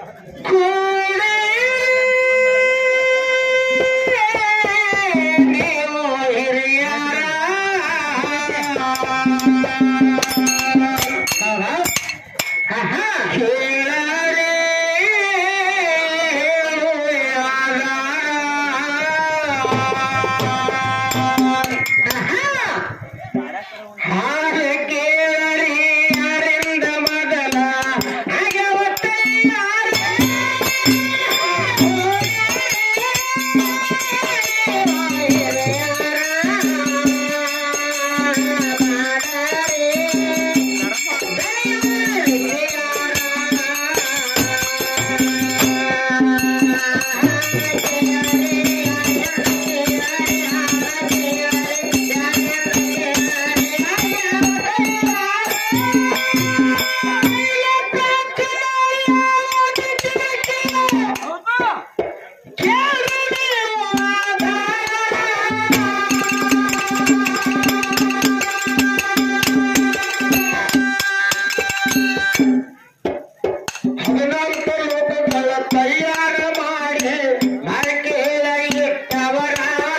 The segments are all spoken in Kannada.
ನೀವು ಹಿರಿಯರ ಕೇಳರೆ ಹಾಗೆ ಕೇಳರಿ ಯಾರಿಂದ ಮೊದಲ ಹದಿನಾಲ್ಕು ಲೋಕಗಳ ತಯಾರ ಮಾಡಿ ಮರಕೇಳ ಇಟ್ಟವರ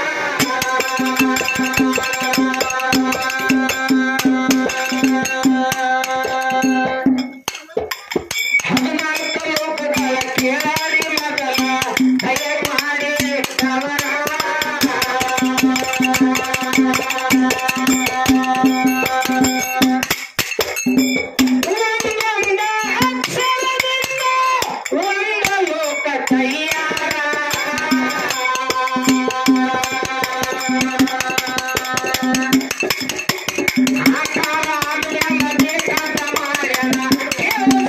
ಹದಿನಾಲ್ಕು ಲೋಕಗಳ ಕೇಳಾಡಿ ಮಗನ ದಯ ಮಾಡಿ ಇಟ್ಟವರ ಒಂದೊಂದ ಅಕ್ಷರದಿಂದ ಒಂದು ಲೋಕ ತಯಾರ ಆಕಾರ ಆಗ್ಯದ ಬೇಕಾದ ಮಾಡ್ಯದ ದೇವ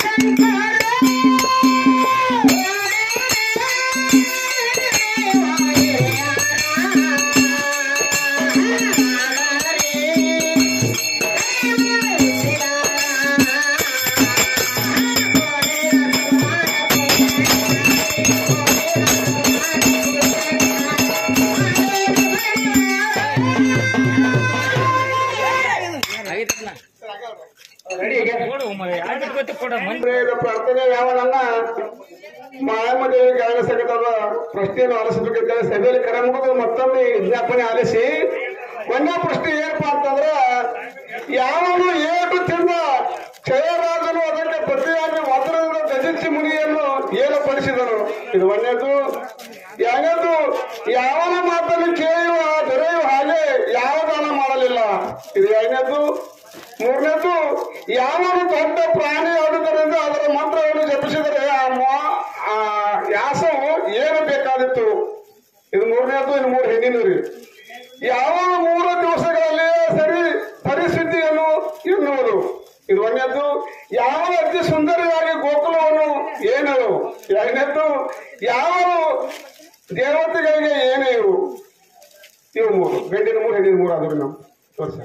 ಇದು ಪ್ರಾರ್ಥನೆ ಯಾವನನ್ನ ಮಾಯಮದೇವಿ ಗಾಯನ ಸಂಘಟದ ಪ್ರಶ್ನೆಯನ್ನು ಆಲಿಸಬೇಕಿದ್ದರೆ ಸಭೆಯಲ್ಲಿ ಕರೆ ಮುಗಿದು ಮತ್ತೊಮ್ಮೆ ವಿಜ್ಞಾಪನೆ ಆಲಿಸಿ ಒಂದೇ ಪ್ರಶ್ನೆ ಏನಪ್ಪಾ ಅಂತಂದ್ರ ಯಾವನು ಏಟು ತಿಂದ ಕ್ಷಯರಾಜನು ಅದಕ್ಕೆ ಪ್ರತಿಯಾಗಿ ವಜ್ರದಿಂದ ತ್ಯಜಿಸಿ ಮುನಿಯನ್ನು ಏಲಪಡಿಸಿದನು ಇದು ಒಂದೇದು ಎರಡನೇದು ಯಾವನ ಮಾತನ್ನು ಕೇಳುವ ದೊರೆಯುವ ಹಾಗೆ ಯಾವ ದಾನ ಮಾಡಲಿಲ್ಲ ಇದು ಎರಡನೇದು ಮೂರನೇದು ಯಾವನು ದೊಡ್ಡ ಪ್ರಾಣಿ ಆದುದರಿಂದ ಅದರ ಮಂತ್ರವನ್ನು ಜಪಿಸಿದರೆ ಆ ಮೊ- ಆ ಯಾಸವು ಏನು ಬೇಕಾದಿತ್ತು ಇದು ಮೂರನೇದು ಇನ್ನು ಮೂರು ಹೆಣ್ಣಿನ ರೀ ಯಾವ ಮೂರು ದಿವಸಗಳಲ್ಲಿ ಸರಿ ಪರಿಸ್ಥಿತಿಯನ್ನು ಎನ್ನುವುದು ಇದು ಒಂದನೇದ್ದು ಯಾವ ಅತಿ ಸುಂದರಿಯಾಗಿ ಗೋಕುಲವನ್ನು ಏನದು ಎರಡನೇದ್ದು ಯಾವ ದೇವತೆಗಳಿಗೆ ಏನೇ ಇವು ಇವು ಮೂರು ಗಂಡಿನ ಮೂರು ಹೆಣ್ಣಿನ ಮೂರು ಆದ್ರು ನಾವು ತೋರಿಸಿ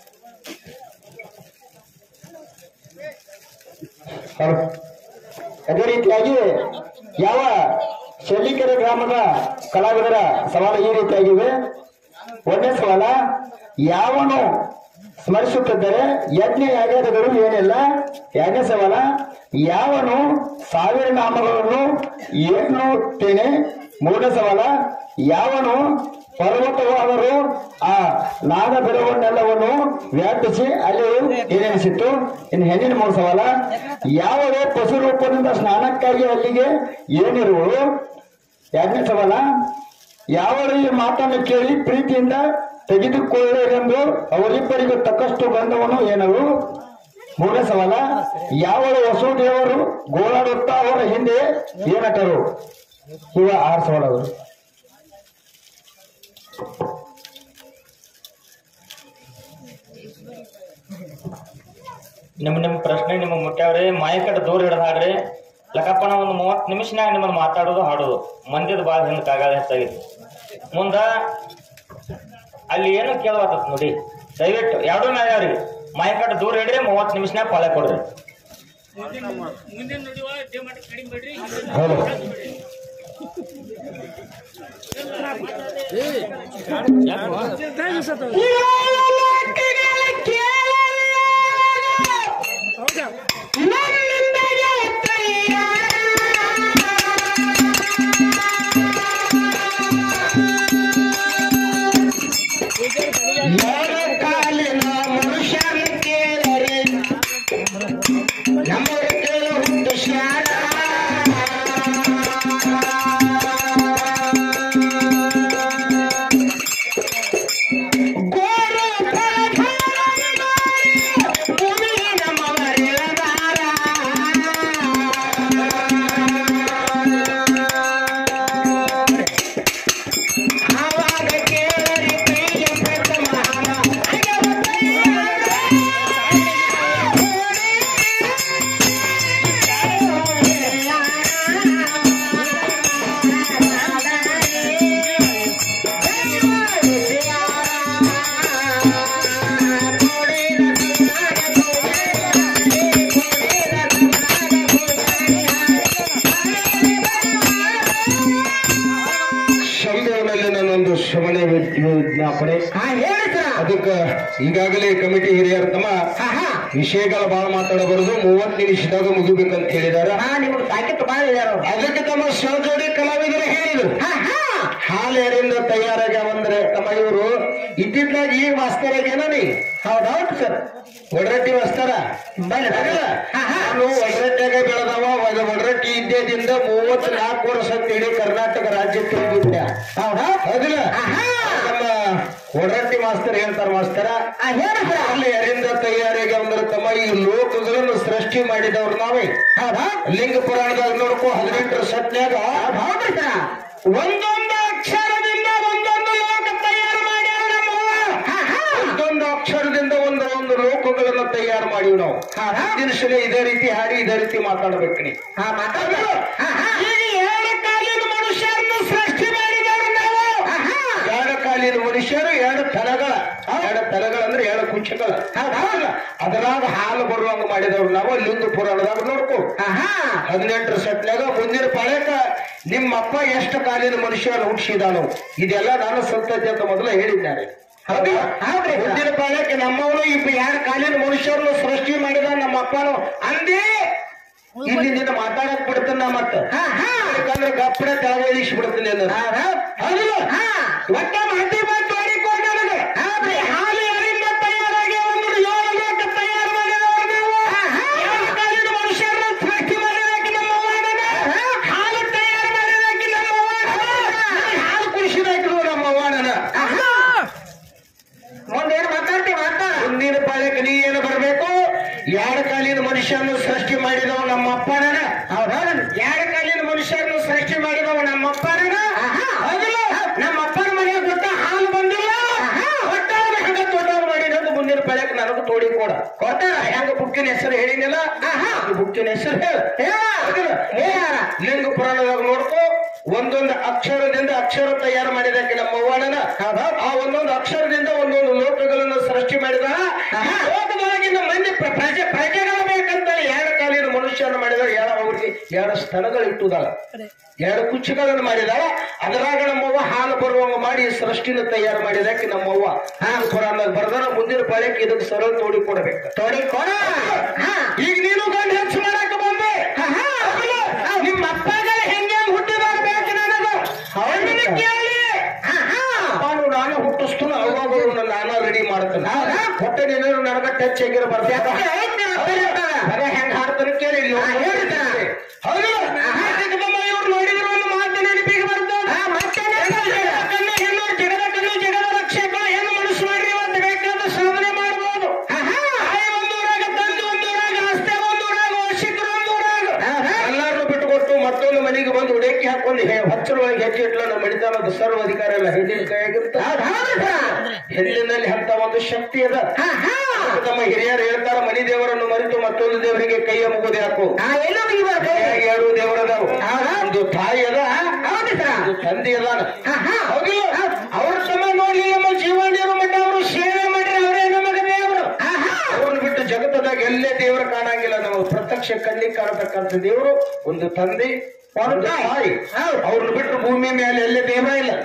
ಅದೇ ರೀತಿಯಾಗಿ ಯಾವ ಶೆಲ್ಲಿಕೆರೆ ಗ್ರಾಮದ ಕಲಾವಿದರ ಸವಾಲು ಈ ರೀತಿಯಾಗಿವೆ ಒಂದೇ ಸವಾಲ ಯಾವನು ಸ್ಮರಿಸುತ್ತಿದ್ದರೆ ಯಜ್ಞ ಯಾಗಾದಗಳು ಏನಿಲ್ಲ ಎರಡನೇ ಸವಾಲ ಯಾವನು ಸಾವಿರ ನಾಮಗಳನ್ನು ಏನುತ್ತೇನೆ ಮೂರನೇ ಸವಾಲ ಯಾವನು ಪರ್ವತವಾದರೂ ಆ ನಾದ ಬೆರವನ್ನೆಲ್ಲವನ್ನು ವ್ಯಾಪಿಸಿ ಅಲ್ಲಿ ಏನೆನಿಸಿತ್ತು ಇನ್ನು ಹೆಣ್ಣಿನ ಮೂರು ಸವಾಲ ಯಾವಳು ಪಶು ರೂಪದಿಂದ ಸ್ನಾನಕ್ಕಾಗಿ ಅಲ್ಲಿಗೆ ಏನಿರುವಳು ಎರಡನೇ ಸವಾಲ ಯಾವಳು ಈ ಮಾತನ್ನು ಕೇಳಿ ಪ್ರೀತಿಯಿಂದ ತೆಗೆದುಕೊಳ್ಳರೆಂದು ಅವರಿಬ್ಬರಿಗೂ ತಕ್ಕಷ್ಟು ಬಂಧವನ್ನು ಏನವು ಮೂರನೇ ಸವಾಲ ಯಾವಳು ವಸುದೇವರು ಗೋಳಾಡುತ್ತಾ ಅವರ ಹಿಂದೆ ಏನಟರು ಇವ ಆರು ಸವಾಲಗಳು ನಿಮ್ ನಿಮ್ ಪ್ರಶ್ನೆ ನಿಮಗೆ ಮುಟ್ಟಾವ್ರಿ ಮಾಯಕಟ್ಟು ದೂರ ಹಿಡ್ದು ಹಾಡ್ರಿ ಲಕ್ಕಪ್ಪನ ಒಂದು ಮೂವತ್ತು ನಿಮಿಷನಾಗ ನಿಮ್ಮನ್ನು ಮಾತಾಡೋದು ಹಾಡೋದು ಮಂದಿದ ಭಾಳ ಹಿಂದೆ ಕಾಗಾಳ ಹೆಚ್ಚಾಗಿತ್ತು ಮುಂದ ಅಲ್ಲಿ ಏನು ಕೇಳಬಾರ್ದು ನೋಡಿ ದಯವಿಟ್ಟು ಎರಡು ಮ್ಯಾವ್ರಿ ಮಾಯಕಟ್ಟು ದೂರ ಹಿಡ್ರಿ ಮೂವತ್ತು ನಿಮಿಷನಾಗ ಪಾಳೆ ಕೊಡ್ರಿ ಹೌದು ನಮ್ಮಿಂದ ಗೆಳತಿಯರ ವಿಜ್ಞಾಪನೆ ಹಾ ಹೇಳಿ ಸರ ಅದಕ್ಕ ಈಗಾಗಲೇ ಕಮಿಟಿ ಹಿರಿಯರ ತಮ್ಮ ಹಾ ಹಾ ವಿಷಯಗಳ ಬಹಳ ಮಾತಾಡಬಾರದು ಮೂವತ್ತು ನಿಮಿಷದಾಗ ಮುಗಿಬೇಕಂತ ಹೇಳಿದಾರ ಹಾ ನಿಮ್ಗೆ ತಾಕತ್ತು ಬಾಳ ಇದಾರ ಅವ್ರು. ಅದಕ್ಕೆ ತಮ್ಮ ಸಹಜೋಡಿ ಕಲಾವಿದರು ಹೇಳಿದ್ರು ಹಾ ಹಾ ಹಾಲು ಯಾರಿಂದ ತಯಾರಾಗ್ಯಾವಂದ್ರೆ ತಮ್ಮ ಇವರು ಇತ್ತಿತ್ಲಾಗ ಈಗ ಮಾಸ್ತರಾಗ್ಯಾನ ನೀ ಹೌದೌದು ಸರ್ ಒಡರಟ್ಟಿ ಮಾಸ್ತರ ಬನ್ನಿ ಆಗಲ್ಲ? ಹಾ ಹಾ ನಾನು ಒಡರಟ್ಟಾಗ ಬೆಳೆದವ ಒಡ- ಒಡರಟ್ಟಿ ಇದ್ದೇದಿಂದ ಮೂವತ್ತ್ ನಾಲ್ಕು ವರ್ಷ ಅಂತೇಳಿ ಕರ್ನಾಟಕ ರಾಜ್ಯ ತುಂಬಿದ್ದೆ ಹೌದಾ ಹೌದಿಲ್ಲ ಆಹಾ. ನಮ್ಮ ಒಡರಟ್ಟಿ ಮಾಸ್ತರ್ ಹೇಳ್ತಾರ ಮಾಸ್ತರ ಆ ಹೇಳಿ ಸರ ಅಲ್ಲಿ ಯಾರಿಂದ ತಯಾರಾಗಿ ಅಂದ್ರೆ ತಮ್ಮ ಈ ಲೋಕಗಳನ್ನು ಸೃಷ್ಟಿ ಮಾಡಿದವ್ರು ನಾವೇ ಹೌದಾ ಲಿಂಗ ಪುರಾಣದಾಗ ನೋಡ್ಕೋ ಹದಿನೆಂಟರ ಸತ್ನ್ಯಾಗ ಹೌದ್ರಿ ಸರ ಒಂದೊಂದು ಅಕ್ಷರದಿಂದ ಒಂದೊಂದು ಲೋಕ ತಯಾರು ಮಾಡ್ಯಾರ ನಮ್ಮವ್ವ. ಹಾ ಹಾ ಒಂದೊಂದು ಅಕ್ಷರದಿಂದ ಒಂದು ಒಂದು ಲೋಕಗಳನ್ನ ತಯಾರು ಮಾಡಿವಿ ನಾವು ಹೌದಾ ದಿನಸಲೆ ಇದೇ ರೀತಿ ಹಾಡಿ ಇದೇ ರೀತಿ ಮಾತಾಡ್ಬೇಕು ನೀ ಹಾ ಮಾತಾಡ ಹಾ ಹಾ ಈ ಏಳು ಕಾಲಿನ ಮನುಷ್ಯರನ್ನು ಸೃಷ್ಟಿ ಮಾಡಿದವರು ನಾವು ಹಾ ಹಾ ಎರಡು ಕಾಲಿನ ಮನುಷ್ಯರು ಎರಡು ತಲಗಳ ಎರಡು ತಲಗಳಂದ್ರೆ ಎರಡು ಕುಂಚಗಳ ಹೌದಾ ಅದರಾಗ ಹಾಲು ಬರುವಂಗ ಮಾಡಿದವ್ರು ನಾವು ಲಿಂಗ ಪುರಾಣದಾಗ ನೋಡ್ಕೋ ಹಾ ಹಾ ಹದಿನೆಂಟರ ಸೆಟ್ನಾಗ ಮುಂದಿನ ಪಾಳ್ಯಕ ನಿಮ್ಮಪ್ಪ ಎಷ್ಟು ಕಾಲಿನ ಮನುಷ್ಯನ ಹುಟ್ಟಿಸಿದಾನು ಇದೆಲ್ಲ ನಾನು ಸಂತತಿ ಅಂತ ಮೊದಲು ಹೇಳಿದ್ದಾರೆ ಹೌದಾ? ಹೌದ್ರಿ. ಮುಂದಿನ ಪಾಳ್ಯಕ್ಕೆ ನಮ್ಮವನು ಇಬ್ಬ ಎರಡು ಕಾಲಿನ ಮನುಷ್ಯರನ್ನು ಸೃಷ್ಟಿ ಮಾಡಿದ ನಮ್ಮ ಅಪ್ಪನು ಅಂದೇ ಇಲ್ಲಿ ನಿನ್ನ ಮಾತಾಡಕ್ ಬಿಡ್ತಾನ ಮತ್ತ ಹಾ ಹಾ ಯಾಕಂದ್ರೆ ಗಪ್ಪಡ ತೆಳಗೆ ಇಳಿಸಿ ಬಿಡ್ತೀನಿ ಹೌದಿಲ್ಲ ಹಾ ಒಟ್ಟ ಮಾತಿ ಮಾತು ತೋರಿಕೊಂಡು ನನಗೆ ಹೌದ್ರಿ. ಹಾಲು ಯಾರಿಂದ ತಯಾರಾಗಿ ಒಂದು ಏಳು ಲೋಕ ತಯಾರು ಮಾಡಿದವರು ನೀವು ಹಾ, ಹಾ. ಎರಡು ಕಾಲಿನ ಮನುಷ್ಯರನ್ನು ಸೃಷ್ಟಿ ಮಾಡಿದಾಕಿ ನಮ್ಮ ಅವ್ವನನ್ನ. ಹಾಲು ತಯಾರು ಮಾಡಿದಾಕಿ ನಮ್ಮ ಅವ್ವನನ್ನ. ನನಗೆ ಹಾಲು ಕುಡಿಸಿದಾಕಿ ನಮ್ಮ ಅವ್ವನನ್ನ. ಆಹಾ ಮುಂದೇನು ಮಾತಾಡ್ತೀವಿ ಮಾತಾಡ ಮುಂದಿನ ಪಾಳ್ಯಕ್ಕೆ ನೀ ಏನು ಬರಬೇಕು ಎರಡು ಕಾಲಿನ ಮನುಷ್ಯರನ್ನು ಸೃಷ್ಟಿ ಮಾಡಿದವ ನಮ್ಮ ಅಪ್ಪನ ಹೌದಾ ಎರಡು ಕಾಲಿನ ಮನುಷ್ಯರನ್ನು ಸೃಷ್ಟಿ ಮಾಡಿದವ ನಮ್ಮ ಅಪ್ಪನ ಆಹಾ. ಹೌದಿಲ್ಲ ನಮ್ಮ ಅಪ್ಪನ ಮನೆಯ ಗೊತ್ತ ಹಾಲು ಬಂದಿಲ್ಲ ಆಹಾ. ಒಟ್ಟವ್ರು ಹೆಂಗ ದೊಡ್ಡವ್ರು ಮಾಡಿರೋದು ಮುಂದಿನ ಪಾಳ್ಯಕ್ಕೆ ನನಗೂ ತೋಡಿ ಕೊಡ ಕೊಡ್ತಾರ ಹೆಂಗ ಬುಕ್ಕಿನ ಹೆಸರು ಹೇಳಿನಲ್ಲ ಆಹಾ. ಈ ಬುಕ್ಕಿನ ಹೆಸರು ಹೇಳ ಹೇಳ. ಹೇಳ. ಲಿಂಗ ಪುರಾಣದಾಗ ನೋಡ್ಕೋ ಒಂದೊಂದು ಅಕ್ಷರದಿಂದ ಅಕ್ಷರ ತಯಾರು ಮಾಡಿದಕ್ಕೆ ನಮ್ಮ ಅವ್ವನನ ಆ ಒಂದೊಂದು ಅಕ್ಷರದಿಂದ ಒಂದೊಂದು ಲೋಕಗಳನ್ನು ಸೃಷ್ಟಿ ಮಾಡಿದ ಆಹಾ. ಲೋಕದೊಳಗಿನ ಮಂದಿ ಪ್ರ- ಪ್ರಜೆ ಪ್ರಜೆಗಳು ಬೇಕಂತ ಎರಡು ಕಾಲಿನ ಮನುಷ್ಯನ ಮಾಡಿದ ಎರಡು ಅವ್ರಿಗೆ ಎರಡು ಸ್ಥಳಗಳು ಇಟ್ಟುದಾಳ ಎರಡು ಕುಚ್ಚುಗಳನ್ನು ಮಾಡಿದಾಳ ಅದರಾಗ ನಮ್ಮವ್ವ ಹಾಲು ಬರುವಂಗ ಮಾಡಿ ಸೃಷ್ಟಿನ ತಯಾರು ಮಾಡಿದಕ್ಕೆ ನಮ್ಮವ್ವ ಹಾಲು ಪುರಾಣದಾಗ ಬರ್ದಾರ ಮುಂದಿನ ಪಾಳ್ಯಕ್ಕೆ ಇದಕ್ಕೆ ಸರಳ ತೋಡಿ ಕೊಡಬೇಕು ತೋಡಿ ಕೊಡ ಹಾ ಈಗ ನೀನು ಗಂಡ ಹೆಚ್ಚು ಮಾಡಕ್ಕೆ ಬಂದೆ ಆಹಾ. ನಿಮ್ಮ ಅಪ್ಪಗಳ ಹೆಂಗೆ ಹುಟ್ಟಿದಾಗ ಬೇಕು ನನಗೆ ಅವನನ್ನ ಕೇಳಿ ಹಾ ಹಾ ನಾನು ನಾನು ಹುಟ್ಟಿಸ್ತಾನ ಅವಾಗ ನಾನು ರೆಡಿ ಮಾಡ್ತೇನೆ ಹೊಟ್ಟೆ ನೀನು ನನಗ ಟಚ್ ಆಗಿರೋ ಬರ್ತಾರೆ ಹೆಂಗ ಹಾಡ್ತಾನೆ ಕೇಳಿ ಇಲ್ಲಿ ಹಾ, ಹೇಳ್ತಾನೆ. ಹೌದು ಇವ್ರು ನೋಡಿದ್ರೆ ಒಂದು ಮಾತು ನೆನಪಿಗೆ ಬರ್ತದೆ ಹಾ, ಮತ್ತೆ ಕಣ್ಣು ಹೆಣ್ಣು ಜಗದ ಕಣ್ಣು ಜಗದ ರಕ್ಷಕರು ಹೆಣ್ಣು ಮನಸ್ಸು ಮಾಡ್ರಿ ಇವತ್ತು ಬೇಕಾದ ಸಾಧನೆ ಮಾಡ್ಬೋದು ಆಹಾ. ತಾಯಿ ಒಂದು ಊರಾಗ ತಂದೆ ಒಂದು ಊರಾಗ ಅಷ್ಟೇ ಒಂದು ಊರಾಗ ವರ್ಷಿಕರು ಒಂದು ಊರಾಗ ಆಹಾ. ಎಲ್ಲಾರು ಬಿಟ್ಟುಕೊಟ್ಟು ಮತ್ತೊಂದು ಮನೆಗೆ ಬಂದು ಉಡೇಕಿ ಹಾಕೊಂಡು ಹಚ್ಚರೊಳಗೆ ಹೆಜ್ಜೆ ಇಟ್ಲ ನಮ್ಮ ಮಣಿತಾನದ ಸರ್ವ ಅಧಿಕಾರ ಎಲ್ಲ ಹೆಣ್ಣಿನ ಕೈಯಾಗಿರ್ತ ಹೆಣ್ಣಿನಲ್ಲಿ ಅಂತ ಒಂದು ಶಕ್ತಿ ಅದ ಹಾ ಹಾ ನಮ್ಮ ಹಿರಿಯರು ಹೇಳ್ತಾರ ಮನಿ ದೇವರನ್ನು ಮರೆತು ಮತ್ತೊಂದು ದೇವರಿಗೆ ಕೈಯ ಮುಗುದಿ ಹಾಕು ಹಾ ಎಲ್ಲೋ ಮುಗಿಬಾರ್ದು ಕೈಯಾಗಿ ಎರಡು ದೇವರದಾವು ಹೌದಾ? ಒಂದು ತಾಯಿ ಅದ ಹೌದು ಸರ ಒಂದು ತಂದೆ ಅದಾನ ಹಾ ಹಾ ಹೌದಿಲ್ಲ ಅವ್ರ ಸಮ ನೋಡ್ಲಿ ನಮ್ಮ ಜೀವನ ಮಟ್ಟ ಅವರು ಸೇವೆ ಮಾಡ್ರಿ ಅವರೇ ನಮಗೆ ದೇವರು ಆಹಾ ಅವ್ರನ್ನ ಬಿಟ್ಟು ಜಗತ್ತದಾಗ ಎಲ್ಲೇ ದೇವರು ಕಾಣಂಗಿಲ್ಲ ನಮಗೆ ಪ್ರತ್ಯಕ್ಷ ಕಣ್ಣಿಗೆ ಕಾಣತಕ್ಕಂಥ ದೇವರು ಒಂದು ತಂದೆ ಒಂದು ತಾಯಿ ಅವ್ರನ್ನ ಬಿಟ್ಟು ಭೂಮಿ ಮೇಲೆ ಎಲ್ಲೇ ದೇವ ಇಲ್ಲ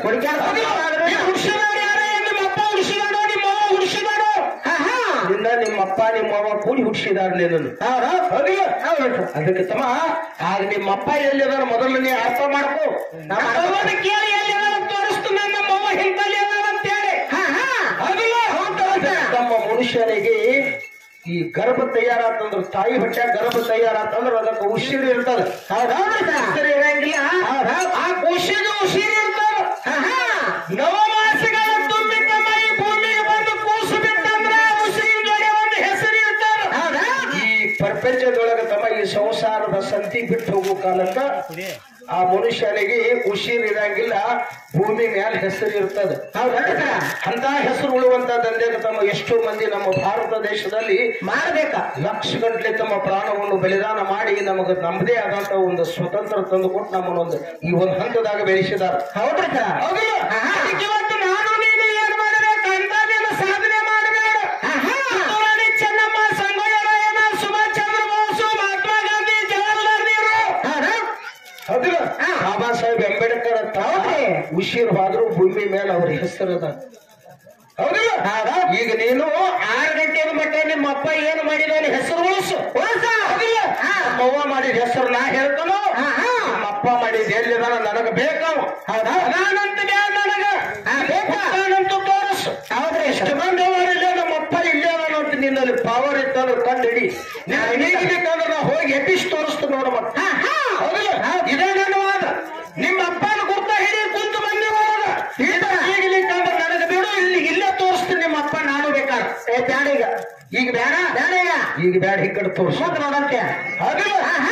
ಆಹಾ ನಿನ್ನ ನಿಮ್ಮ ಅಪ್ಪ ನಿಮ್ಮ ಅವ್ವ ಕೂಡಿ ಹುಟ್ಟಿಸಿದಾರ ನಿನ್ನನ್ನು ಹೌದಿಲ್ಲ? ಅದಕ್ಕೆ ತಮ್ಮ ಆಗ ನಿಮ್ಮ ಅಪ್ಪ ಎಲ್ಲಿದಾರ ಮೊದಲು ನೀ ಅರ್ಥ ಮಾಡ್ಕೋ ನಮ್ಮ ಅವ್ವನ ಕೇಳಿ ಎಲ್ಲಿದಾರ ತೋರಿಸ್ತು ನನ್ನ ಅವ್ವ ಹಿಂತಲ್ಲಿ ಅದಾರ ಅಂತೇಳಿ ಹಾ ಹಾ ಹೌದಿಲ್ಲ? ನಮ್ಮ ಮನುಷ್ಯನಿಗೆ ಈ ಗರ್ಭ ತಯಾರಾತಂದ್ರ ತಾಯಿ ಹೊಟ್ಟೆ ಗರ್ಭ ತಯಾರಾತಂದ್ರ ಅದಕ್ಕೆ ಉಸಿರು ಇರ್ತದ ಉಸಿರು ಇರಂಗಿಲ್ಲ ಆ ಉಸಿರು ಉಸಿರು ಇರ್ತದ ಆಹಾ ನವಮಾಸಗಳ ತುಂಬಿದ್ದ ಮೈ ಭೂಮಿಗೆ ಬಂದು ಕೂಸು ಬಿಟ್ಟಂದ್ರ ಉಸಿರಿನ ಜೊತೆ ಒಂದು ಹೆಸರು ಇರ್ತದ ಹೌದಾ ಈ ಪ್ರಪಂಚದೊಳಗ ತಮ್ಮ ಈ ಸಂಸಾರದ ಸಂತಿ ಬಿಟ್ಟು ಹೋಗೋ ಕಾಲಕ್ಕ ಆ ಮನುಷ್ಯನಿಗೆ ಉಸಿರು ಇರಂಗಿಲ್ಲ ಭೂಮಿ ಮ್ಯಾಲ ಹೆಸರು ಇರ್ತದ ಅಂತ ಹೆಸರು ಉಳುವಂತ ದಂಧೆಗ ತಮ್ಮ ಎಷ್ಟೋ ಮಂದಿ ನಮ್ಮ ಭಾರತ ದೇಶದಲ್ಲಿ ಮಾಡ್ಬೇಕ ಲಕ್ಷ ಗಂಟ್ಲೆ ತಮ್ಮ ಪ್ರಾಣವನ್ನು ಬಲಿದಾನ ಮಾಡಿ ನಮಗೆ ನಮ್ಮದೇ ಆದಂತ ಒಂದು ಸ್ವತಂತ್ರ ತಂದುಕೊಟ್ಟು ನಮ್ಮನ್ನೊಂದು ಈ ಒಂದು ಹಂತದಾಗ ಬೆಳೆಸಿದಾರ ಹೌದ್ರಿ ಸರ ಹೌದಿಲ್ಲ? ಆಹಾ. ಅದಕ್ಕೆ ಇವತ್ತು ನಾನು ನೀನು ಏನ್ ಮಾಡಬೇಕು ಅಂತದೇನು ಸಾಧನೆ ಮಾಡಬೇಡ ಆಹಾ. ಕಿತ್ತೂರಾಣಿ ಚೆನ್ನಮ್ಮ ಸಂಗೊಳ್ಳಿ ರಾಯಣ್ಣ ಸುಭಾಷ್ ಚಂದ್ರ ಬೋಸ್ ಮಹಾತ್ಮ ಗಾಂಧಿ ಜವಾಹರ್ಲಾಲ್ ನೆಹರು ಹೌದಾ ಹೌದಿಲ್ಲ ಹಾ. ಬಾಬಾ ಸಾಹೇಬ್ ಅಂಬೇಡ್ಕರ್ ಅಂತ ಹೌದ್ರಿ. ಉಸಿರು ಹೋದ್ರು ಭೂಮಿ ಮೇಲೆ ಅವ್ರ ಹೆಸರದ ಹೌದಿಲ್ಲ ಈಗ ನೀನು ಆರು ಗಂಟೆ ಮಟ್ಟ ನಿಮ್ಮ ಅಪ್ಪ ಏನು ಮಾಡಿದಾನೆ ಹೆಸರು ಉಳಿಸು ಹೌದಿಲ್ಲ ಹಾ. ನಮ್ಮವ್ವ ಮಾಡಿದ ಹೆಸರು ನಾ ಹೇಳ್ತಾನೋ ಹಾ, ಹಾ. ನಮ್ಮ ಅಪ್ಪ ಮಾಡಿದ ಎಲ್ಲಿದಾನ ನನಗ ಬೇಕಾವ ಹೌದಾ? ಅದಾನಂತ ಬ್ಯಾಡ ನನಗ ಹಾ, ಬೇಕಾ? ಅದಾನಂತ ತೋರಿಸು ಹೌದ್ರಿ ಎಷ್ಟು ಮಂದಿ ಅವರಿಲ್ಲ ನಮ್ಮ ಅಪ್ಪ ಇಲ್ಲೇ ಅದಾನಂತ ನಿನ್ನಲ್ಲಿ ಪವರ್ ಇತ್ತಂದ್ರೆ ಕಂಡು ಹಿಡಿ ನಾನು ಹೇಗಿಬೇಕಂದ್ರೆ ನಾ ಹೋಗಿ ಎಪಿಸ್ ತೋರಿಸ್ತು ನೋಡ ಮತ್ತೆ ಹಾ, ಹಾ. ಹೌದಿಲ್ಲ ಇದೇ ನನ್ನ ವಾದ ನಿಮ್ಮ ಅಪ್ಪನ ಗುರ್ತ ಹಿಡಿ ಕುಂತು ಬಂದಿ ಒಳಗ ಈಗಲಿಕ್ಕಂದ್ರೆ ನನಗೆ ಬಿಡು ಇಲ್ಲಿ ಇಲ್ಲೇ ತೋರಿಸ್ತೀನಿ ನಿಮ್ಮ ಅಪ್ಪ ನಾನು ಬೇಕಾದ್ರೆ ಏ ಬ್ಯಾಡ ಈಗ ಈಗ ಬೇಡ ಬ್ಯಾಡ ಈಗ ಈಗ ಬೇಡ ಈ ಕಡೆ ತೋರಿಸು ಮುಂದೆ ನೋಡಂತೆ ಹೌದಿಲ್ಲ ಆಹಾ.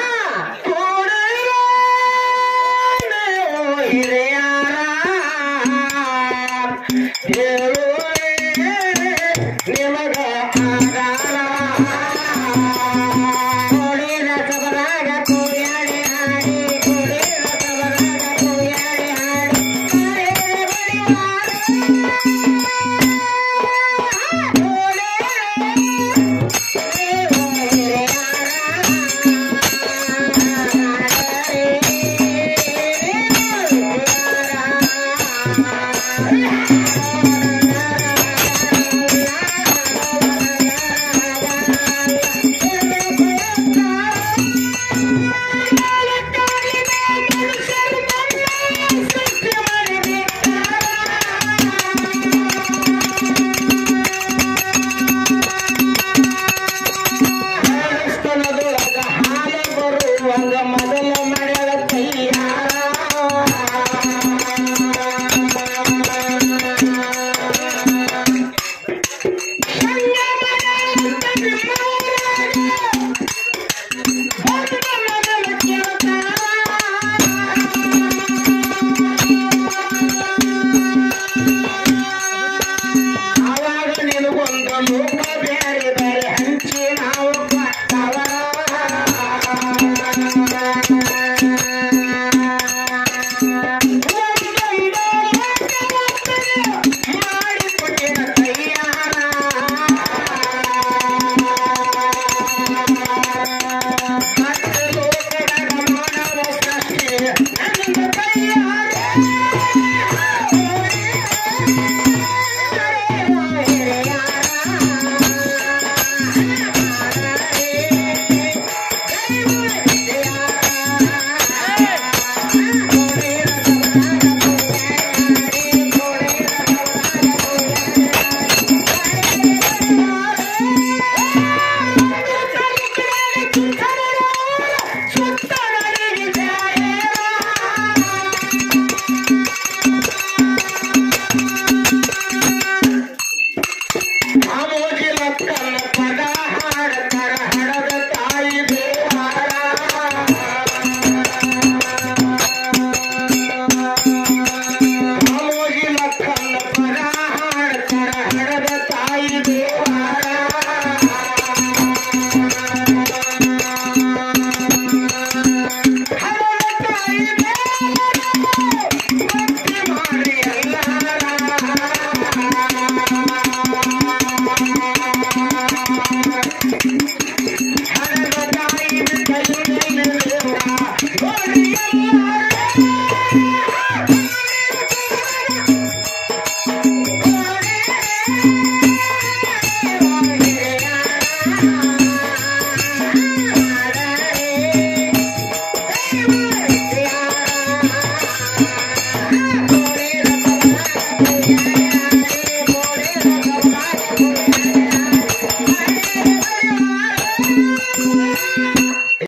ಕೋಡಿರ ಸಬರಾಗ ಕೂಯಾಡಿ ಆಡಿ, ಕೋಡಿರ ಸಬರಾಗ ಕೂಯಾಡಿ ಆಡಿ, ಕಾರೇರ ಬಡಿವಾರ. ಸ್ಥಳದೊಳಗ ಹಾಲ ಬರುವಂಗ ಮೊದಲ ಮಳೆಯ ತಯ್ಯಾರ ಆವಾಗ ನಿನಗೊಂದು ಲೋಕ ಬೇರೆ ಬೇರೆ ಹಂಚಿ ನಾವು ಮಾಡಿಕೊಟ್ಟಿನ ಕೈಯಾರ ಮತ್ತೆ ಲೋಕದಾಗ ಮಾನವ ಸೃಷ್ಟಿ ನನ್ನ ಕೈಯಾರ ಆಮೋಜಿ ಲಕ್ಕನ ಪದ ಹಾಡತರ ಹಡದ ತಾಯಿ ದೇವಾರ ಆಮೋಜಿ ಲಕ್ಕನ ಪದ ಹಾಡತರ ಹಡದ ತಾಯಿ ದೇವಾರ ಹಡದ ತಾಯಿ ದೇವಾರ ಭಕ್ತಿ ಮಾಡಿ ಎಲ್ಲಾರ ಹಣದ ತಾಯಿನ ಕೈಯಲ್ಲಿ ದೇವ